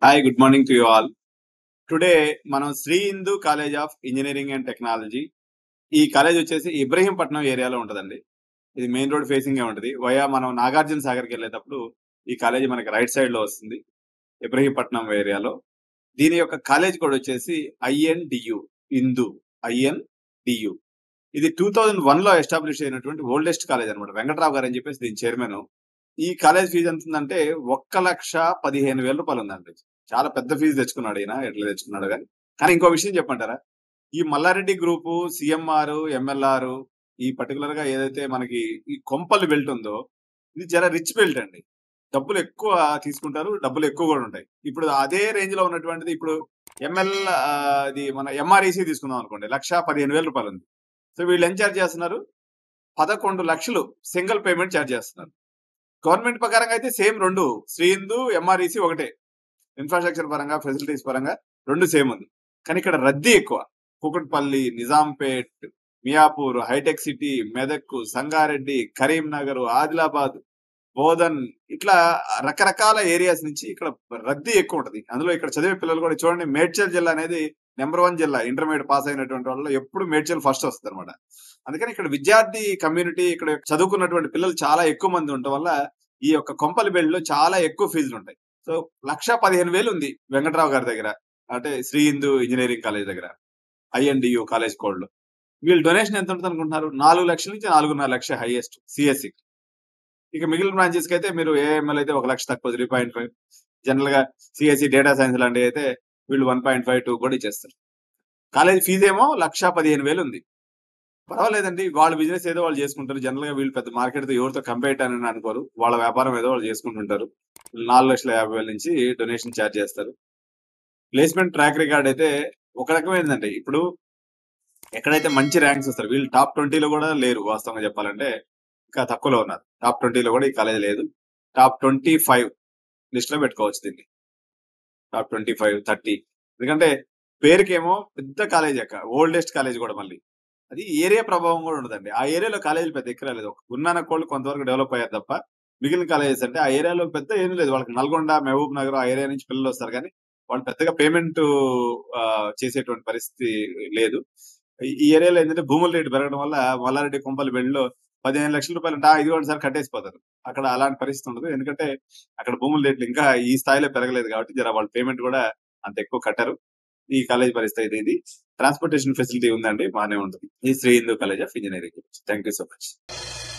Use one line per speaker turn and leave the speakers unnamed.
hi good morning to you all today మనం Shri Hindu college of engineering and technology ఈ college వచ్చేసి ఇబ్రహీంపట్నం ఏరియాలో ఉంటుందండి ఇది మెయిన్ రోడ్ ఫేసింగ్ ఏ ఉంటుంది వయా మనం నాగార్జున సాగర్కి వెళ్ళేటప్పుడు ఈ కాలేజ్ మనకి రైట్ సైడ్ లో వస్తుంది ఇబ్రహీంపట్నం ఏరియాలో దీని యొక్క కాలేజ్ కూడా వచ్చేసి ఐఎన్డియు హిందూ ఐఎన్డియు ఇది టూ థౌజండ్ వన్ లో ఎస్టాబ్లిష్ అయినటువంటి ఓల్డెస్ట్ కాలేజ్ అనమాట వెంకట్రావు గారు అని చెప్పేసి దీని చైర్మన్ ఈ కాలేజ్ ఫీజు ఎంత ఉందంటే ఒక్క లక్ష పదిహేను వేల రూపాయలు ఉందండి చాలా పెద్ద ఫీజు తెచ్చుకున్నాడు ఈయన ఎట్లా తెచ్చుకున్నాడు కానీ కానీ ఇంకో విషయం చెప్పంటారా ఈ మల్లారెడ్డి గ్రూపు సిఎంఆర్ ఎంఎల్ఆర్ ఈ పర్టికులర్ గా ఏదైతే మనకి ఈ కొంపల్లి బెల్ట్ ఉందో ఇది జర రిచ్ బెల్ట్ అండి డబ్బులు ఎక్కువ తీసుకుంటారు డబ్బులు ఎక్కువ కూడా ఉంటాయి ఇప్పుడు అదే రేంజ్ లో ఉన్నటువంటిది ఇప్పుడు ఎంఎల్ ఇది మన ఎంఆర్ఈసీ తీసుకుందాం అనుకోండి లక్ష పదిహేను వేల రూపాయలు ఉంది సో వీళ్ళు ఏం ఛార్జ్ చేస్తున్నారు పదకొండు లక్షలు సింగిల్ పేమెంట్ ఛార్జ్ చేస్తున్నారు గవర్నమెంట్ ప్రకారంగా అయితే సేమ్ రెండు శ్రీ హిందూ ఎంఆర్ఈసీ ఒకటే ఇన్ఫ్రాస్ట్రక్చర్ పరంగా ఫెసిలిటీస్ పరంగా రెండు సేమ్ ఉంది కానీ ఇక్కడ రద్దీ ఎక్కువ కుకట్పల్లి నిజాంపేట్ మియాపూర్ హైటెక్ సిటీ మెదక్ సంగారెడ్డి కరీంనగర్ ఆదిలాబాద్ బోధన్ ఇట్లా రకరకాల ఏరియాస్ నుంచి ఇక్కడ రద్దీ ఎక్కువ ఉంటది అందులో ఇక్కడ చదివే పిల్లలు కూడా చూడండి మేడ్చల్ జిల్లా అనేది నెంబర్ వన్ జిల్లా ఇంటర్మీడియట్ పాస్ అయినటువంటి వాళ్ళు ఎప్పుడు మేడ్చల్ ఫస్ట్ వస్తుంది అనమాట అందుకని ఇక్కడ విద్యార్థి కమ్యూనిటీ ఇక్కడ చదువుకున్నటువంటి పిల్లలు చాలా ఎక్కువ మంది ఉండటం వల్ల ఈ యొక్క కొంపలి బెల్ట్ లో చాలా ఎక్కువ ఫీజులు ఉంటాయి సో లక్ష పదిహేను వేలు ఉంది వెంకట్రావు గారి దగ్గర అంటే శ్రీ హిందూ ఇంజనీరింగ్ కాలేజ్ దగ్గర ఐఎన్డియు కాలేజ్ కోడ్ లో వీళ్ళు డొనేషన్ ఎంత ఉంటుంది అనుకుంటున్నారు నాలుగు లక్షల నుంచి నాలుగున్నర లక్ష హైయెస్ట్ సిఎస్సి ఇక మిగిలిన బ్రాంచెస్ కి అయితే మీరు ఏఎంఎల్ అయితే ఒక లక్ష తక్కువ త్రీ పాయింట్ ఫైవ్ జనరల్ గా సిఎస్సి డేటా సైన్స్ లాంటివి అయితే వీళ్ళు వన్ పాయింట్ ఫైవ్ టూ కూడా ఇచ్చేస్తారు కాలేజ్ ఫీజు ఏమో లక్ష పదిహేను వేలు ఉంది పర్వాలేదండి వాళ్ళ బిజినెస్ ఏదో వాళ్ళు చేసుకుంటారు జనరల్ గా వీళ్ళు పెద్ద మార్కెట్ తో ఎవరితో కంపేట్ అని అనుకోరు వాళ్ళ వ్యాపారం ఏదో వాళ్ళు చేసుకుంటుంటారు నాలుగు లక్షల యాభై వేల నుంచి డొనేషన్ ఛార్జ్ చేస్తారు ప్లేస్మెంట్ ట్రాక్ రికార్డ్ అయితే ఒక రకమైందండి ఇప్పుడు ఎక్కడైతే మంచి ర్యాంక్స్ వస్తారు వీళ్ళు టాప్ ట్వంటీలో కూడా లేరు వాస్తవంగా చెప్పాలంటే ఇంకా తక్కువలో ఉన్నారు టాప్ ట్వంటీలో కూడా ఈ కాలేజ్ లేదు టాప్ ట్వంటీ ఫైవ్ లిస్ట్ లో పెట్టుకోవచ్చు దీన్ని టాప్ ట్వంటీ ఫైవ్ థర్టీ ఎందుకంటే పేరుకేమో పెద్ద కాలేజ్ అక్క ఓల్డెస్ట్ కాలేజ్ కూడా మళ్ళీ అది ఏరియా ప్రభావం కూడా ఉండదండి ఆ ఏరియాలో కాలేజీలు పెద్ద ఎక్కడ లేదు గురునానక్ కోళ్ళు కొంతవరకు డెవలప్ అయ్యారు తప్ప మిగిలిన కాలేజెస్ అంటే ఆ ఏరియాలో పెద్ద ఏం లేదు వాళ్ళకి నల్గొండ మహబూబ్ నగర్ ఆ ఏరియా నుంచి పిల్లలు వస్తారు కానీ వాళ్ళు పెద్దగా పేమెంట్ చేసేటువంటి పరిస్థితి లేదు ఈ ఏరియాలో ఏంటంటే భూముల రేటు పెరగడం వల్ల మల్లారెడ్డి కొంపల్లి బెల్లిలో పదిహేను లక్షల రూపాయలు అంటే ఇది కూడా సార్ కట్టేసిపోతారు అక్కడ అలాంటి పరిస్థితి ఉండదు ఎందుకంటే అక్కడ భూముల రేట్లు ఇంకా ఈ స్థాయిలో పెరగలేదు కాబట్టి జర వాళ్ళ పేమెంట్ కూడా అంత ఎక్కువ కట్టరు ఈ కాలేజ్ పరిస్థితి ఇది ట్రాన్స్పోర్టేషన్ ఫెసిలిటీ ఉందండి బాగానే ఉంటుంది ఈ Shri Hindu college of engineering thank you so much